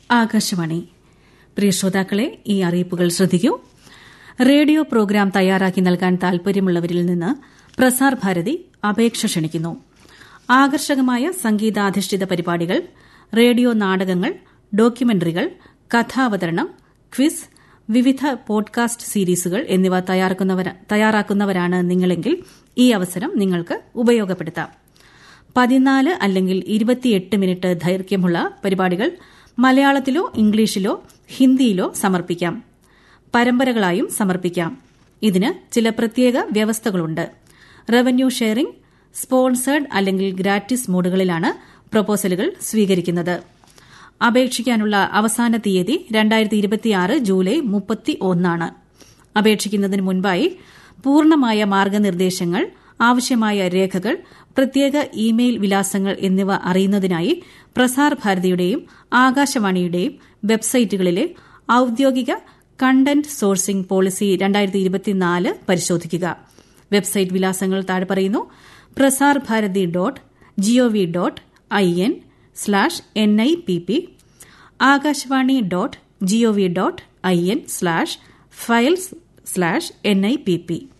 ആകാശവാണി പ്രിയ ശ്രോതാക്കളെ ഈ അറിയിപ്പുകൾ ശ്രദ്ധിക്കൂ റേഡിയോ പ്രോഗ്രാം തയ്യാറാക്കി നൽകാൻ താൽപര്യമുള്ളവരിൽ നിന്ന് പ്രസാർ ഭാരതി അപേക്ഷ ക്ഷണിക്കുന്നു ആകർഷകമായ സംഗീതാധിഷ്ഠിത പരിപാടികൾ റേഡിയോ നാടകങ്ങൾ ഡോക്യുമെന്ററികൾ കഥാവതരണം ക്വിസ് വിവിധ പോഡ്കാസ്റ്റ് സീരീസുകൾ എന്നിവ തയ്യാറാക്കുന്നവരാണ് നിങ്ങളെങ്കിൽ ഈ അവസരം നിങ്ങൾക്ക് ഉപയോഗപ്പെടുത്താം പതിനാല് അല്ലെങ്കിൽ ഇരുപത്തിയെട്ട് മിനിറ്റ് ദൈർഘ്യമുള്ള പരിപാടികൾ മലയാളത്തിലോ ഇംഗ്ലീഷിലോ ഹിന്ദിയിലോ സമർപ്പിക്കാം പരമ്പരകളായും സമർപ്പിക്കാം ഇതിന് ചില പ്രത്യേക വ്യവസ്ഥകളുണ്ട് റവന്യൂ ഷെയറിംഗ് സ്പോൺസേഡ് അല്ലെങ്കിൽ ഗ്രാറ്റിസ് മോഡുകളിലാണ് പ്രൊപ്പോസലുകൾ സ്വീകരിക്കുന്നത് അപേക്ഷിക്കാനുള്ള അവസാന തീയതി ജൂലൈ മുപ്പത്തി ഒന്നാണ് അപേക്ഷിക്കുന്നതിന് മുൻപായി പൂർണ്ണമായ മാർഗനിർദ്ദേശങ്ങൾ ആവശ്യമായ രേഖകൾ പ്രത്യേക ഇമെയിൽ വിലാസങ്ങൾ എന്നിവ അറിയുന്നതിനായി പ്രസാർ ഭാരതിയുടെയും ആകാശവാണിയുടെയും വെബ്സൈറ്റുകളിലെ ഔദ്യോഗിക കണ്ടന്റ് സോഴ്സിംഗ് പോളിസി പരിശോധിക്കുക വെബ്സൈറ്റ് വിലാസങ്ങൾ താഴെ പറയുന്നു Prasar Bharati dot gov dot I N slash N I P P Akashvani dot gov dot I N slash files slash N I P P